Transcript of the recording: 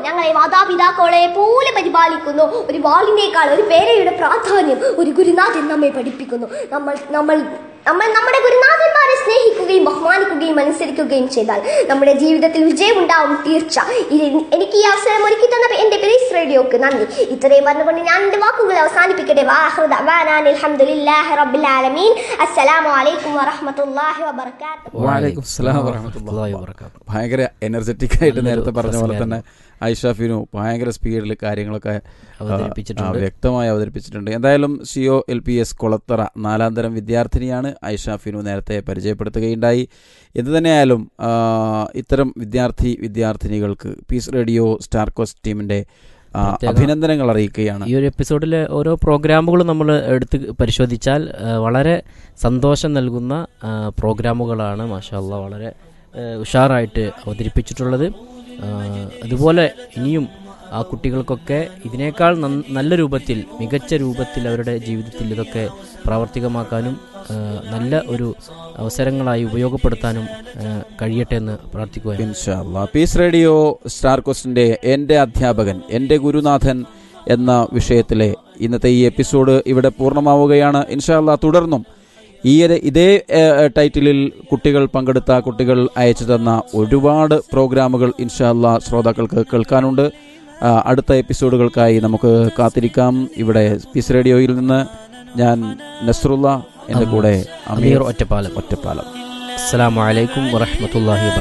ഞങ്ങളെ മാതാപിതാക്കളെ പോലെ പരിപാലിക്കുന്നു ഒരു വാളിനേക്കാൾ ഒരു പേരയുടെ പ്രാധാന്യം ഒരു ഗുരുനാഥൻ നമ്മെ പഠിപ്പിക്കുന്നു നമ്മൾ നമ്മൾ നമ്മൾ നമ്മുടെ ഗുരുനാഥന്മാരെ സ്നേഹിക്കുകയും ബഹുമാനിക്കുകയും അനുസരിക്കുകയും ചെയ്താൽ നമ്മുടെ ജീവിതത്തിൽ വിജയമുണ്ടാവും തീർച്ച ഇത് എനിക്ക് ഈ അവസരം ഒരുക്കി തന്ന എന്റെ ബ്രീസ് റേഡിയോക്ക് നന്ദി ഇത്രയും പറഞ്ഞുകൊണ്ട് ഞാൻ എന്റെ വാക്കുകൾ അവസാനിപ്പിക്കട്ടെ വാഹൃ ദഅ്വാനാൻ അൽഹംദുലില്ലാഹി റബ്ബിൽ ആലമീൻ അസ്സലാമു അലൈക്കും വറഹ്മത്തുള്ളാഹി വബറകാതുഹു വലൈക്കും സ്ലാം വറഹ്മത്തുള്ളാഹി വബറകാതുഹു. ഭയങ്കര എനർജറ്റിക് ആയിട്ട് നല്ലൊരു നേരത്തെ പറഞ്ഞ പോലെ തന്നെ പ്രസംഗമായിരുന്നു. ഐഷാഫിനു ഭയങ്കര സ്പീഡിൽ കാര്യങ്ങളൊക്കെ ആ, അവതരിപ്പിച്ചിട്ടുണ്ട്. ആ, വ്യക്തമായി അവതരിപ്പിച്ചിട്ടുണ്ട് എന്തായാലും CO L P S Kolathara നാലാം തരം വിദ്യാർത്ഥിനിയാണ് ഐഷാഫിനു നേരത്തെ പരിചയപ്പെടുത്തുകയുണ്ടായി എന്തു തന്നെയായാലും ആ, ഇത്തരം വിദ്യാർത്ഥി വിദ്യാർത്ഥിനികൾക്ക് പീസ് റേഡിയോ സ്റ്റാർ കോസ്റ്റ് ടീമിന്റെ ആ, പ്രത്യേക- അഭിനന്ദനങ്ങൾ അറിയിക്കുകയാണ് ഈ ഒരു എപ്പിസോഡിലെ ഓരോ പ്രോഗ്രാമുകളും നമ്മൾ എടുത്ത് പരിശോധിച്ചാൽ ആ, വളരെ സന്തോഷം നൽകുന്ന ആ, പ്രോഗ്രാമുകളാണ് മാഷാല്ല വളരെ ആ, ഉഷാറായിട്ട് അവതരിപ്പിച്ചിട്ടുള്ളത് ആ, അതുപോലെ ഇനിയും ആ കുട്ടികൾക്കൊക്കെ ഇതിനേക്കാൾ നന്ന- നല്ല രൂപത്തിൽ മികച്ച രൂപത്തിൽ അവരുടെ ജീവിതത്തിൽ ഇതൊക്കെ പ്രാവർത്തികമാക്കാനും ആ, നല്ല ഒരു അവസരങ്ങളായി ഉപയോഗപ്പെടുത്താനും ആ, കഴിയട്ടെ എന്ന് പ്രാർത്ഥിക്കുക ഇൻഷാല്ലാ പീസ് റേഡിയോ സ്റ്റാർ കോസ്റ്റിന്റെ എൻ്റെ അധ്യാപകൻ എൻ്റെ ഗുരുനാഥൻ എന്ന വിഷയത്തിലെ ഇന്നത്തെ ഈ എപ്പിസോഡ് ഇവിടെ പൂർണ്ണമാവുകയാണ് ഇൻഷാല്ലാ തുടർന്നും ഈ ഒരു ഇതേ ഏഹ്, ടൈറ്റിലിൽ കുട്ടികൾ പങ്കെടുത്ത കുട്ടികൾ അയച്ചു തന്ന ഒരുപാട് പ്രോഗ്രാമുകൾ ഇൻഷാല്ലാ ശ്രോതാക്കൾക്ക് കേൾക്കാനുണ്ട് ആ, അടുത്ത എപ്പിസോഡുകൾക്കായി നമുക്ക് കാത്തിരിക്കാം ഇവിടെ പീസ് റേഡിയോയിൽ നിന്ന് ഞാൻ നസ്രുള്ള എൻ്റെ കൂടെ അമീർ അമീർ ഒറ്റപ്പാലം ഒറ്റപ്പാലം അസ്സലാമു അലൈക്കും വറഹ്മത്തുള്ളാഹി വബറകാതുഹു